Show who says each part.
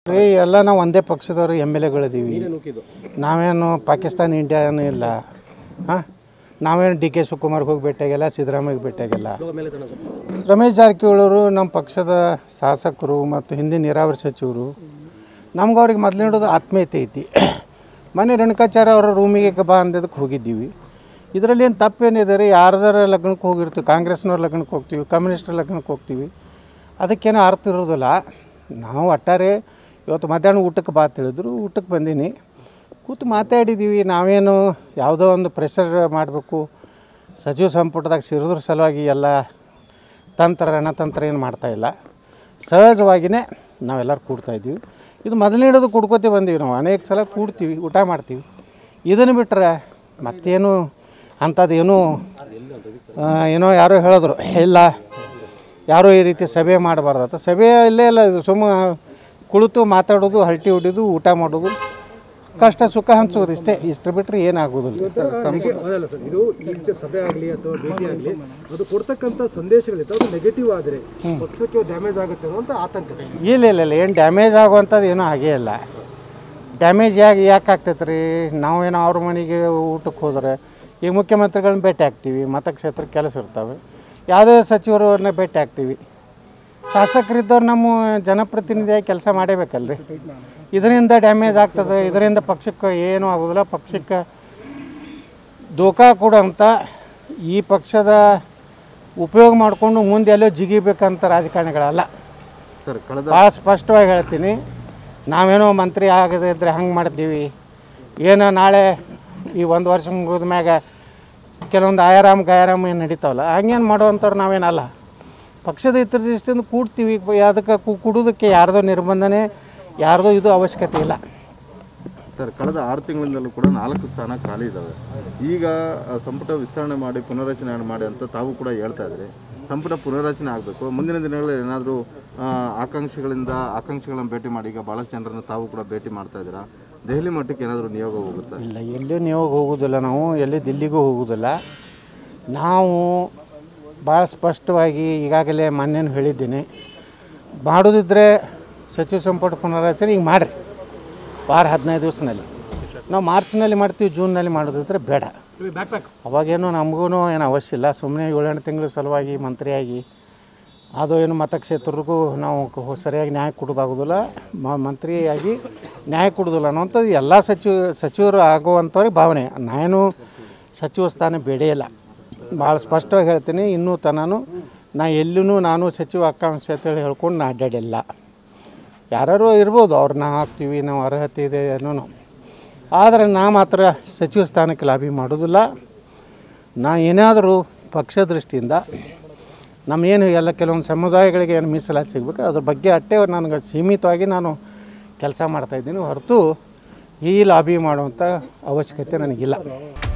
Speaker 1: ರೀ ಎಲ್ಲ ನಾವು ಒಂದೇ ಪಕ್ಷದವರು ಎಮ್ ಎಲ್ ಎಗಳಿದ್ದೀವಿ ನಾವೇನು ಪಾಕಿಸ್ತಾನ ಇಂಡಿಯಾನು ಇಲ್ಲ ಹಾಂ ನಾವೇನು ಡಿ ಕೆ ಶಿವಕುಮಾರ್ಗೆ ಹೋಗಿ ಭೇಟಿಯಾಗಿಲ್ಲ ಸಿದ್ದರಾಮಯ್ಯಗೆ ಭೇಟಿಯಾಗಿಲ್ಲ ರಮೇಶ್ ಜಾರಕಿಹೊಳಿಯವರು ನಮ್ಮ ಪಕ್ಷದ ಶಾಸಕರು ಮತ್ತು ಹಿಂದಿನ ನೀರಾವರಿ ಸಚಿವರು ನಮ್ಗೆ ಅವ್ರಿಗೆ ಮೊದಲಿಡೋದು ಆತ್ಮೀಯತೆ ಐತಿ ಮನೆ ರೇಣುಕಾಚಾರ್ಯ ಅವರ ರೂಮಿಗೆ ಬಾ ಅಂದಿದ್ದಕ್ಕೆ ಹೋಗಿದ್ದೀವಿ ಇದರಲ್ಲಿ ಏನು ತಪ್ಪೇನಿದೆ ರೀ ಯಾರ್ದಾರ ಲಗ್ನಕ್ಕೆ ಹೋಗಿರ್ತೀವಿ ಕಾಂಗ್ರೆಸ್ನವ್ರ ಲಗ್ನಕ್ಕೆ ಹೋಗ್ತೀವಿ ಕಮ್ಯುನಿಸ್ಟರ್ ಲಗ್ನಕ್ಕೆ ಹೋಗ್ತೀವಿ ಅದಕ್ಕೇನೋ ಅರ್ಥ ಇರೋದಿಲ್ಲ ನಾವು ಒಟ್ಟಾರೆ ಇವತ್ತು ಮಧ್ಯಾಹ್ನ ಊಟಕ್ಕೆ ಬಾ ತಿಳಿದ್ರು ಊಟಕ್ಕೆ ಬಂದೀನಿ ಕೂತು ಮಾತಾಡಿದ್ದೀವಿ ನಾವೇನು ಯಾವುದೋ ಒಂದು ಪ್ರೆಷರ್ ಮಾಡಬೇಕು ಸಚಿವ ಸಂಪುಟದಾಗ ಸೇರಿದ್ರ ಸಲುವಾಗಿ ಎಲ್ಲ ತಂತ್ರ ರಣತಂತ್ರ ಏನು ಮಾಡ್ತಾಯಿಲ್ಲ ಸಹಜವಾಗಿಯೇ ನಾವೆಲ್ಲರೂ ಕೂಡ್ತಾಯಿದ್ದೀವಿ ಇದು ಮೊದಲನೇದು ಕುಡ್ಕೋತಿ ಬಂದೀವಿ ನಾವು ಅನೇಕ ಸಲ ಕೂಡ್ತೀವಿ ಊಟ ಮಾಡ್ತೀವಿ ಇದನ್ನು ಬಿಟ್ಟರೆ ಮತ್ತೇನು ಅಂಥದ್ದೇನು ಆ, ಏನೋ ಯಾರೋ ಹೇಳಿದ್ರು ಇಲ್ಲ ಯಾರೂ ಈ ರೀತಿ ಸಭೆ ಮಾಡಬಾರ್ದತ್ತ ಸಭೆ ಇಲ್ಲೇ ಇಲ್ಲ ಇದು ಸುಮ್ಮ ಕುಳಿತು ಮಾತಾಡೋದು ಹರಟಿ ಹೊಡಿಯೋದು ಊಟ ಮಾಡೋದು ಕಷ್ಟ ಸುಖ ಹಂಚೋದು ಇಷ್ಟೇ ಇಷ್ಟು ಬಿಟ್ಟರೆ ಏನಾಗೋದಿಲ್ಲ
Speaker 2: ಹೀಗೆ ಅದಲ್ಲ ಸರ್ ಇದು ಈ ರೀತಿ ಸಭೆ ಆಗಲಿ ಅಥವಾ ಭೇಟಿ ಆಗಲಿ ಅದು ಕೊಡ್ತಕ್ಕಂಥ ಸಂದೇಶಗಳಿತ್ತು ಅದು ನೆಗೆಟಿವ್ ಆದರೆ ಪಕ್ಷಕ್ಕೆ ಡ್ಯಾಮೇಜ್ ಆಗುತ್ತೆ ಅನ್ನುವಂಥ ಆತಂಕ ಸರ್
Speaker 1: ಇಲ್ಲ ಇಲ್ಲ ಇಲ್ಲ ಏನು ಡ್ಯಾಮೇಜ್ ಆಗುವಂಥದ್ದು ಏನೂ ಆಗೇ ಇಲ್ಲ ಡ್ಯಾಮೇಜ್ ಯಾಕೆ ಯಾಕೆ ಆಗ್ತೈತೆ ರೀ ನಾವೇನೋ ಅವ್ರ ಮನೆಗೆ ಊಟಕ್ಕೆ ಹೋದ್ರೆ ಈಗ ಮುಖ್ಯಮಂತ್ರಿಗಳನ್ನ ಭೇಟಿ ಆಗ್ತೀವಿ ಮತಕ್ಷೇತ್ರ ಕೆಲಸ ಇರ್ತವೆ ಯಾವುದೇ ಸಚಿವರನ್ನ ಭೇಟಿ ಆಗ್ತೀವಿ ಶಾಸಕರಿದ್ದವ್ರು ನಮ್ಮ ಜನಪ್ರತಿನಿಧಿಯಾಗಿ ಕೆಲಸ ಮಾಡಬೇಕಲ್ರಿ ಇದರಿಂದ ಡ್ಯಾಮೇಜ್ ಆಗ್ತದೆ ಇದರಿಂದ ಪಕ್ಷಕ್ಕೆ ಏನೂ ಆಗೋದಿಲ್ಲ ಪಕ್ಷಕ್ಕೆ ದೋಖಾ ಕೊಡೋಂಥ ಈ ಪಕ್ಷದ ಉಪಯೋಗ ಮಾಡಿಕೊಂಡು ಮುಂದೆ ಎಲ್ಲೋ ಜಿಗಿಬೇಕಂತ ರಾಜಕಾರಣಿಗಳಲ್ಲ
Speaker 3: ಸರ್ ಕಳೆದ
Speaker 1: ಭಾಳ ಸ್ಪಷ್ಟವಾಗಿ ಹೇಳ್ತೀನಿ ನಾವೇನೋ ಮಂತ್ರಿ ಆಗದೇ ಇದ್ದರೆ ಹಂಗೆ ಮಾಡ್ತೀವಿ ಏನೋ ನಾಳೆ ಈ ಒಂದು ವರ್ಷ ಮುಗಿದ ಮ್ಯಾಗ ಕೆಲವೊಂದು ಆಯಾರಾಮ್ ಗಾಯಾರಾಮ್ ಏನು ನಡೀತಾವಲ್ಲ ಹಂಗೇನು ಮಾಡುವಂಥವ್ರು ನಾವೇನಲ್ಲ ಪಕ್ಷದ ಹಿತದೃಷ್ಟಿಯಿಂದ ಕೂಡ್ತೀವಿ ಅದಕ್ಕೆ ಕುಡೋದಕ್ಕೆ ಯಾರ್ದೋ ನಿರ್ಬಂಧನೆ ಯಾರ್ದೋ ಇದು ಅವಶ್ಯಕತೆ ಇಲ್ಲ
Speaker 3: ಸರ್ ಕಳೆದ ಆರು ತಿಂಗಳಿಂದಲೂ ಕೂಡ ನಾಲ್ಕು ಸ್ಥಾನ ಖಾಲಿ ಇದ್ದಾವೆ ಈಗ ಆ, ಸಂಪುಟ ವಿಸ್ತರಣೆ ಮಾಡಿ ಪುನರ್ರಚನೆ ಮಾಡಿ ಅಂತ ತಾವು ಕೂಡ ಹೇಳ್ತಾ ಇದ್ರಿ ಸಂಪುಟ ಪುನರ್ರಚನೆ ಆಗಬೇಕು ಮುಂದಿನ ದಿನಗಳಲ್ಲಿ ಏನಾದರೂ ಆಕಾಂಕ್ಷಿಗಳಿಂದ ಆಕಾಂಕ್ಷಿಗಳನ್ನು ಭೇಟಿ ಮಾಡಿ ಈಗ ಭಾಳಷ್ಟು ಜನರನ್ನು ತಾವು ಕೂಡ ಭೇಟಿ ಮಾಡ್ತಾ ಇದ್ದೀರಾ ದೆಹಲಿ ಮಟ್ಟಕ್ಕೆ ಏನಾದರೂ ನಿಯೋಗ ಹೋಗುತ್ತಾ
Speaker 1: ಇಲ್ಲ ಎಲ್ಲಿಯೂ ನೀವು ಹೋಗೋದಿಲ್ಲ ನಾವು ಎಲ್ಲಿ ದಿಲ್ಲಿಗೂ ಹೋಗೋದಿಲ್ಲ ನಾವು ಭಾಳ ಸ್ಪಷ್ಟವಾಗಿ ಈಗಾಗಲೇ ಮೊನ್ನೆನೂ ಹೇಳಿದ್ದೀನಿ ಮಾಡೋದಿದ್ದರೆ ಸಚಿವ ಸಂಪುಟ ಪುನರ್ರಚನೆ ಈಗ ಮಾಡಿರಿ ವಾರ ಹದಿನೈದು ದಿವಸನಲ್ಲಿ ನಾವು ಮಾರ್ಚ್ನಲ್ಲಿ ಮಾಡ್ತೀವಿ ಜೂನ್ನಲ್ಲಿ ಮಾಡೋದಿದ್ರೆ ಬೇಡ
Speaker 2: ಬ್ಯಾಕ್ ಪ್ಯಾಕ್
Speaker 1: ಅವಾಗೇನು ನಮಗೂ ಏನು ಅವಶ್ಯ ಇಲ್ಲ ಸುಮ್ಮನೆ ಏಳೆಂಟು ತಿಂಗಳ ಸಲುವಾಗಿ ಮಂತ್ರಿಯಾಗಿ ಅದು ಏನು ಮತಕ್ಷೇತ್ರಕ್ಕೂ ನಾವು ಕ- ಸರಿಯಾಗಿ ನ್ಯಾಯ ಕೊಡೋದಾಗೋದಿಲ್ಲ ಮ- ಮಂತ್ರಿಯಾಗಿ ನ್ಯಾಯ ಕೊಡೋದಿಲ್ಲ ಅನ್ನೋಂಥದ್ದು ಎಲ್ಲ ಸಚಿವ ಸಚಿವರು ಆಗುವಂಥವ್ರಿಗೆ ಭಾವನೆ ನಾನು ಸಚಿವ ಸ್ಥಾನ ಬೇಡೇ ಇಲ್ಲ ಭಾಳ ಸ್ಪಷ್ಟವಾಗಿ ಹೇಳ್ತೀನಿ ಇನ್ನೂ ತನೂ ನಾ ಎಲ್ಲೂ ನಾನು ಸಚಿವ ಆಕಾಂಕ್ಷೆ ಅಂತೇಳಿ ಹೇಳ್ಕೊಂಡು ನಾ ಅಡ್ಡಾಡಿಲ್ಲ ಯಾರು ಇರ್ಬೋದು ಅವ್ರನ್ನ ಹಾಕ್ತೀವಿ ನಾವು ಅರ್ಹತೆ ಇದೆ ಅನ್ನೋ ಆದರೆ ನಾ ಮಾತ್ರ ಸಚಿವ ಸ್ಥಾನಕ್ಕೆ ಲಾಬಿ ಮಾಡೋದಿಲ್ಲ ನಾ ಏನಾದರೂ ಪಕ್ಷ ದೃಷ್ಟಿಯಿಂದ ನಮ್ಮೇನು ಎಲ್ಲ ಕೆಲವೊಂದು ಸಮುದಾಯಗಳಿಗೆ ಏನು ಮೀಸಲಾತಿ ಸಿಗಬೇಕು ಅದ್ರ ಬಗ್ಗೆ ಅಟ್ಟೆ ನನಗೆ ಸೀಮಿತವಾಗಿ ನಾನು ಕೆಲಸ ಮಾಡ್ತಾಯಿದ್ದೀನಿ ಹೊರತು ಈ ಲಾಬಿ ಮಾಡುವಂಥ ಅವಶ್ಯಕತೆ ನನಗಿಲ್ಲ